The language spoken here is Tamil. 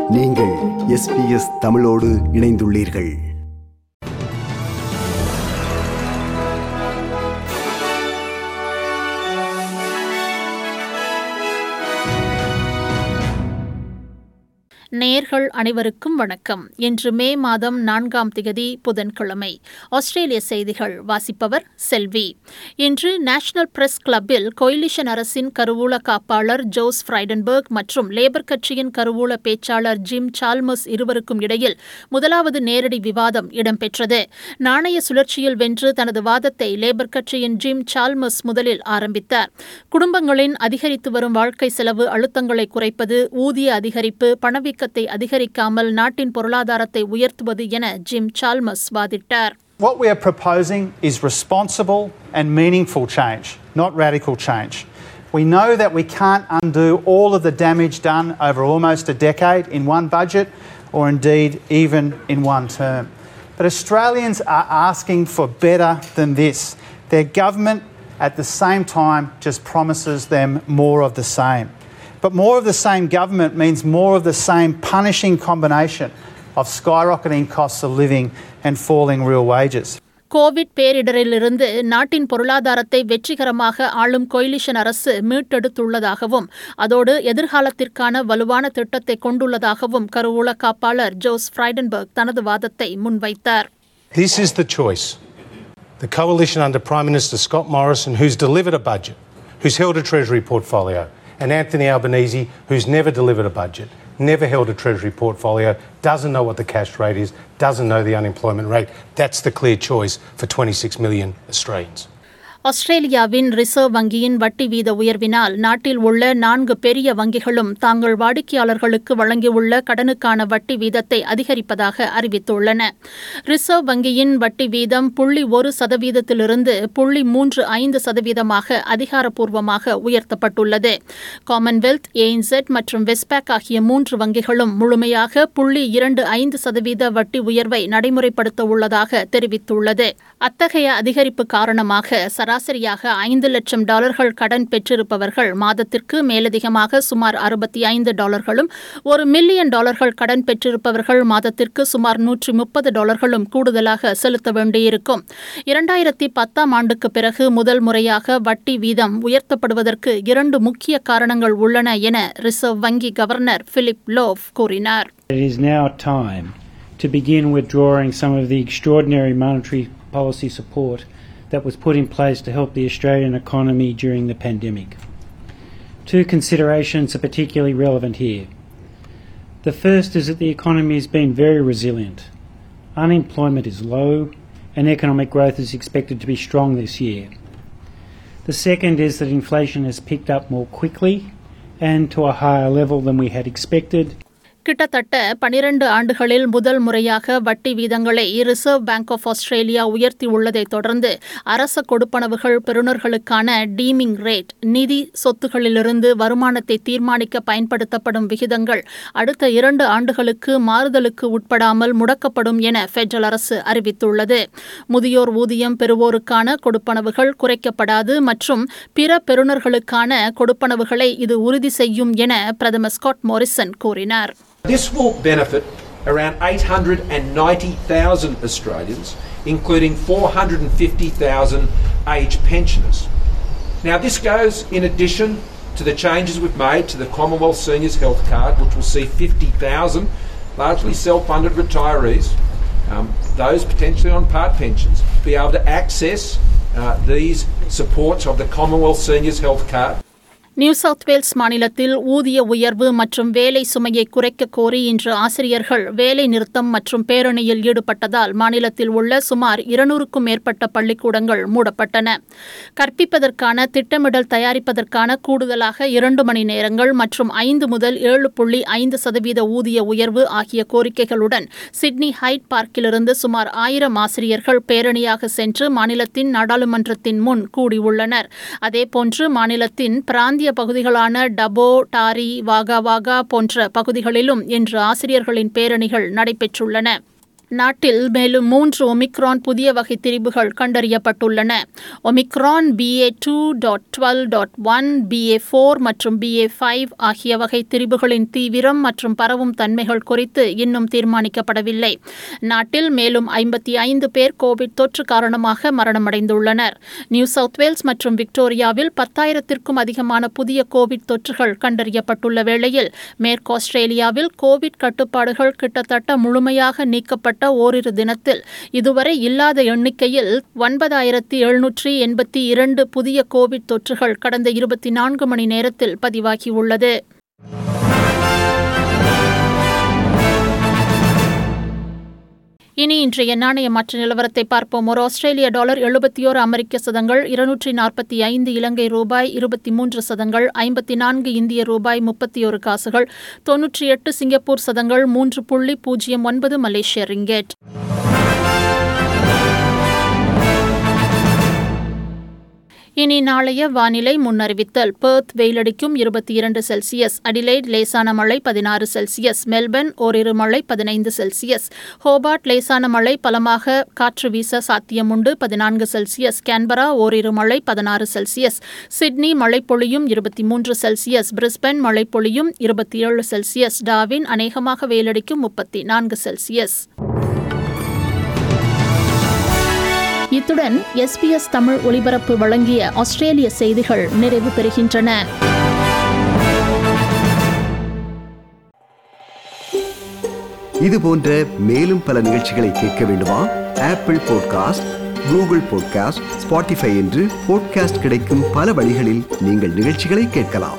நீங்கள் எஸ்பிஎஸ் தமிழோடு இணைந்துள்ளீர்கள் நேர்கள் அனைவருக்கும் வணக்கம் இன்று மே மாதம் நான்காம் திகதி புதன்கிழமை ஆஸ்திரேலிய செய்திகள் வாசிப்பவர் செல்வி இன்று நேஷனல் பிரஸ் கிளப்பில் கொயிலிஷன் அரசின் கருவூல காப்பாளர் ஜோஸ் ஃப்ரைடன்பர்க் மற்றும் லேபர் கட்சியின் கருவூல பேச்சாளர் ஜிம் சால்மஸ் இருவருக்கும் இடையில் முதலாவது நேரடி விவாதம் இடம்பெற்றது நாணய சுழற்சியில் வென்று தனது வாதத்தை லேபர் கட்சியின் ஜிம் சால்மஸ் முதலில் ஆரம்பித்தார் குடும்பங்களின் அதிகரித்து வரும் வாழ்க்கை செலவு அழுத்தங்களை குறைப்பது ஊதிய அதிகரிப்பு பணவீக்க பணவீக்கத்தை அதிகரிக்காமல் நாட்டின் பொருளாதாரத்தை உயர்த்துவது என ஜிம் சால்மஸ் வாதிட்டார் What we are proposing is responsible and meaningful change, not radical change. We know that we can't undo all of the damage done over almost a decade in one budget or indeed even in one term. But Australians are asking for better than this. Their government at the same time just promises them more of the same. But more of the same government means more of the same punishing combination of skyrocketing costs of living and falling real wages. COVID பேரிடரிலிருந்து நாட்டின் பொருளாதாரத்தை வெற்றிகரமாக ஆளும் கொயிலிஷன் அரசு மீட்டெடுத்துள்ளதாகவும் அதோடு எதிர்காலத்திற்கான வலுவான திட்டத்தை கொண்டுள்ளதாகவும் கருவூல காப்பாளர் ஜோஸ் ஃப்ரைடன்பர்க் தனது வாதத்தை முன்வைத்தார் This is the choice. The coalition under Prime Minister Scott Morrison, who's delivered a budget, who's held a Treasury portfolio, and Anthony Albanese, who's never delivered a budget, never held a Treasury portfolio, doesn't know what the cash rate is, doesn't know the unemployment rate. That's the clear choice for 26 million Australians. ஆஸ்திரேலியாவின் ரிசர்வ் வங்கியின் வட்டி வீத உயர்வினால் நாட்டில் உள்ள நான்கு பெரிய வங்கிகளும் தாங்கள் வாடிக்கையாளர்களுக்கு வழங்கியுள்ள கடனுக்கான வட்டி வீதத்தை அதிகரிப்பதாக அறிவித்துள்ளன ரிசர்வ் வங்கியின் வட்டி வீதம் புள்ளி ஒரு சதவீதத்திலிருந்து புள்ளி மூன்று ஐந்து சதவீதமாக அதிகாரப்பூர்வமாக உயர்த்தப்பட்டுள்ளது காமன்வெல்த் எய்ன்செட் மற்றும் வெஸ்பேக் ஆகிய மூன்று வங்கிகளும் முழுமையாக புள்ளி இரண்டு ஐந்து சதவீத வட்டி உயர்வை நடைமுறைப்படுத்த உள்ளதாக தெரிவித்துள்ளது அத்தகைய அதிகரிப்பு காரணமாக சராசரியாக ஐந்து லட்சம் டாலர்கள் கடன் பெற்றிருப்பவர்கள் மாதத்திற்கு மேலதிகமாக சுமார் அறுபத்தி ஐந்து டாலர்களும் ஒரு மில்லியன் டாலர்கள் கடன் பெற்றிருப்பவர்கள் மாதத்திற்கு சுமார் நூற்றி முப்பது டாலர்களும் கூடுதலாக செலுத்த வேண்டியிருக்கும் இரண்டாயிரத்தி பத்தாம் ஆண்டுக்கு பிறகு முதல் முறையாக வட்டி வீதம் உயர்த்தப்படுவதற்கு இரண்டு முக்கிய காரணங்கள் உள்ளன என ரிசர்வ் வங்கி கவர்னர் பிலிப் லோவ் கூறினார் It is now time to begin withdrawing some of the extraordinary monetary policy support that was put in place to help the Australian economy during the pandemic. Two considerations are particularly relevant here. The first is that the economy has been very resilient. Unemployment is low and economic growth is expected to be strong this year. The second is that inflation has picked up more quickly and to a higher level than we had expected. கிட்டத்தட்ட பனிரண்டு ஆண்டுகளில் முதல் முறையாக வட்டி வீதங்களை ரிசர்வ் பேங்க் ஆஃப் ஆஸ்திரேலியா உயர்த்தியுள்ளதை தொடர்ந்து அரச கொடுப்பனவுகள் பெறுநர்களுக்கான டீமிங் ரேட் நிதி சொத்துகளிலிருந்து வருமானத்தை தீர்மானிக்க பயன்படுத்தப்படும் விகிதங்கள் அடுத்த இரண்டு ஆண்டுகளுக்கு மாறுதலுக்கு உட்படாமல் முடக்கப்படும் என பெடரல் அரசு அறிவித்துள்ளது முதியோர் ஊதியம் பெறுவோருக்கான கொடுப்பனவுகள் குறைக்கப்படாது மற்றும் பிற பெறுநர்களுக்கான கொடுப்பனவுகளை இது உறுதி செய்யும் என பிரதமர் ஸ்காட் மோரிசன் கூறினார் This will benefit around 890,000 Australians, including 450,000 aged pensioners. Now, this goes in addition to the changes we've made to the Commonwealth Seniors Health Card, which will see 50,000 largely self funded retirees, um, those potentially on part pensions, be able to access uh, these supports of the Commonwealth Seniors Health Card. New South Wales மாநிலத்தில் ஊதிய உயர்வு மற்றும் வேலை சுமையை குறைக்க கோரி இன்று ஆசிரியர்கள் வேலை நிறுத்தம் மற்றும் பேரணியில் ஈடுபட்டதால் மாநிலத்தில் உள்ள சுமார் இருநூறுக்கும் மேற்பட்ட பள்ளிக்கூடங்கள் மூடப்பட்டன கற்பிப்பதற்கான திட்டமிடல் தயாரிப்பதற்கான கூடுதலாக இரண்டு மணி நேரங்கள் மற்றும் ஐந்து முதல் ஏழு புள்ளி ஐந்து சதவீத ஊதிய உயர்வு ஆகிய கோரிக்கைகளுடன் சிட்னி ஹைட் பார்க்கிலிருந்து சுமார் ஆயிரம் ஆசிரியர்கள் பேரணியாக சென்று மாநிலத்தின் நாடாளுமன்றத்தின் முன் கூடியுள்ளனர் அதேபோன்று மாநிலத்தின் பிராந்திய பகுதிகளான டபோ டாரி வாகா வாகா போன்ற பகுதிகளிலும் இன்று ஆசிரியர்களின் பேரணிகள் நடைபெற்றுள்ளன நாட்டில் மேலும் மூன்று ஒமிக்ரான் புதிய வகை திரிபுகள் கண்டறியப்பட்டுள்ளன Omicron BA two dot twelve dot one BA four மற்றும் பிஏ ஃபைவ் ஆகிய வகை திரிபுகளின் தீவிரம் மற்றும் பரவும் தன்மைகள் குறித்து இன்னும் தீர்மானிக்கப்படவில்லை நாட்டில் மேலும் ஐம்பத்தி ஐந்து பேர் கோவிட் தொற்று காரணமாக மரணமடைந்துள்ளனர் நியூ சவுத் வேல்ஸ் மற்றும் விக்டோரியாவில் பத்தாயிரத்திற்கும் அதிகமான புதிய கோவிட் தொற்றுகள் கண்டறியப்பட்டுள்ள வேளையில் மேற்கு ஆஸ்திரேலியாவில் கோவிட் கட்டுப்பாடுகள் கிட்டத்தட்ட முழுமையாக நீக்கப்பட்ட ஓரிரு தினத்தில் இதுவரை இல்லாத எண்ணிக்கையில் ஒன்பதாயிரத்தி எழுநூற்றி எண்பத்தி இரண்டு புதிய கோவிட் தொற்றுகள் கடந்த இருபத்தி நான்கு மணி நேரத்தில் பதிவாகியுள்ளது இனி இன்றைய நாணய மாற்ற நிலவரத்தை பார்ப்போம் ஒரு ஆஸ்திரேலிய டாலர் எழுபத்தி ஓரு அமெரிக்க சதங்கள் இருநூற்றி நாற்பத்தி ஐந்து இலங்கை ரூபாய் இருபத்தி மூன்று சதங்கள் ஐம்பத்தி நான்கு இந்திய ரூபாய் முப்பத்தி ஒரு காசுகள் தொன்னூற்றி எட்டு சிங்கப்பூர் சதங்கள் மூன்று புள்ளி பூஜ்ஜியம் ஒன்பது மலேசிய ரிங்கெட் இனி நாளைய வானிலை முன்னறிவித்தல் பெர்த் வெயிலடிக்கும் இருபத்தி இரண்டு செல்சியஸ் அடிலைட் லேசான மழை பதினாறு செல்சியஸ் மெல்பர்ன் ஓரிரு மழை பதினைந்து செல்சியஸ் ஹோபார்ட் லேசான மழை பலமாக காற்று வீச சாத்தியமுண்டு பதினான்கு செல்சியஸ் கேன்பரா ஓரிரு மழை பதினாறு செல்சியஸ் சிட்னி மழை பொழியும் இருபத்தி மூன்று செல்சியஸ் பிரிஸ்பன் மழை பொழியும் இருபத்தி ஏழு செல்சியஸ் டாவின் அநேகமாக வெயிலடிக்கும் முப்பத்தி நான்கு செல்சியஸ் இத்துடன் எஸ்பிஎஸ் தமிழ் ஒலிபரப்பு வழங்கிய ஆஸ்திரேலிய செய்திகள் நிறைவு பெறுகின்றன இது போன்ற மேலும் பல நிகழ்ச்சிகளை கேட்க வேண்டுமா Apple podcast Google podcast Spotify என்று பாட்காஸ்ட் கிடைக்கும் பல வழிகளில் நீங்கள் நிகழ்ச்சிகளை கேட்கலாம்